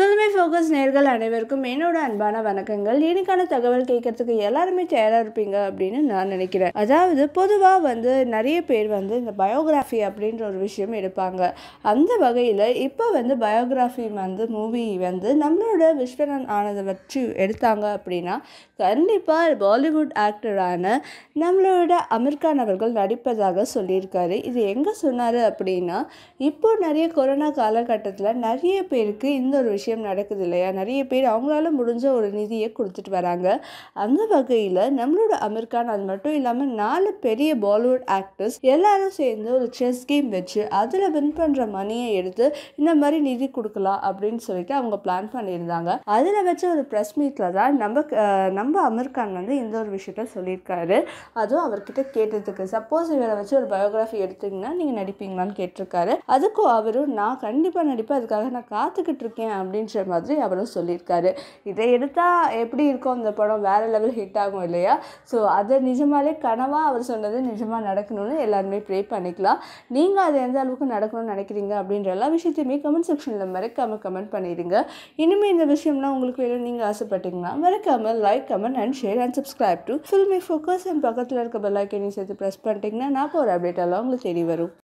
filmi focus நேர்கள் அனைவருக்கும் என்னோட அன்பான வணக்கங்கள் இன்னைக்கான தகவல் கேட்கறதுக்கு எல்லாருமே தயாராக இருப்பீங்க அப்படின்னு நான் நினைக்கிறேன் அதாவது பொதுவாக வந்து நிறைய பேர் வந்து இந்த பயோகிராஃபி அப்படின்ற ஒரு விஷயம் எடுப்பாங்க அந்த வகையில் இப்போ வந்து பயோகிராஃபி வந்து மூவி வந்து நம்மளோட விஸ்வநாத் ஆனதை வச்சு எடுத்தாங்க அப்படின்னா கண்டிப்பாக பாலிவுட் ஆக்டரான நம்மளோட அமீர் கான் அவர்கள் நடிப்பதாக சொல்லியிருக்காரு இது எங்கே சொன்னார் அப்படின்னா இப்போ நிறைய கொரோனா காலகட்டத்தில் நிறைய பேருக்கு இந்த ஒரு விஷயம் நடக்குது இல்லையா நிறைய பேர் அவங்களால முடிஞ்ச ஒரு நிதியை கொடுத்துட்டு வராங்க அந்த வகையில் நம்மளோட அமீர் கான் அது மட்டும் இல்லாமல் நாலு பெரிய பாலிவுட் ஆக்டர்ஸ் எல்லாரும் சேர்ந்து ஒரு செஸ் கேம் வச்சு அதில் வின் பண்ணுற மணியை எடுத்து இந்த மாதிரி நிதி கொடுக்கலாம் அப்படின்னு சொல்லிட்டு அவங்க பிளான் பண்ணியிருந்தாங்க அதில் வச்ச ஒரு ப்ரெஸ் மீட்டில் தான் நம்ம அஹ், நம்ம அமீர் கான் வந்து இந்த ஒரு விஷயத்த சொல்லியிருக்காரு அதுவும் அவர்கிட்ட கேட்டதுக்கு சப்போஸ் இவரை வச்சு ஒரு பயோகிராஃபி எடுத்தீங்கன்னா நீங்கள் நடிப்பீங்களான்னு கேட்டிருக்காரு அதுக்கும் அவரும் நான் கண்டிப்பாக நடிப்பேன் அதுக்காக நான் காத்துக்கிட்டு இருக்கேன் அப்படின்ற மாதிரி அவரும் சொல்லியிருக்காரு இதை எடுத்தால் எப்படி இருக்கும் அந்த படம் வேற லெவல் ஹிட் ஆகும் இல்லையா ஸோ அதை நிஜமாலே கனவாக அவர் சொன்னது நிஜமாக நடக்கணும்னு எல்லாருமே ப்ரே பண்ணிக்கலாம் நீங்கள் அது எந்த அளவுக்கு நடக்கணும்னு நினைக்கிறீங்க அப்படின்ற எல்லா விஷயத்தையுமே கமெண்ட் செக்ஷனில் மறக்காம கமெண்ட் பண்ணிடுங்க இனிமேல் இந்த விஷயம்லாம் உங்களுக்கு வேணும் நீங்கள் ஆசைப்பட்டீங்கன்னா மறக்காம like comment and share and subscribe to filmy focus and பக்கத்தில் இருக்க பெல் ஐக்கனையும் சேர்த்து ப்ரெஸ் பண்ணிட்டீங்கன்னா நான் போகிற அப்டேட் எல்லாம் உங்களுக்கு தெரிய வரும்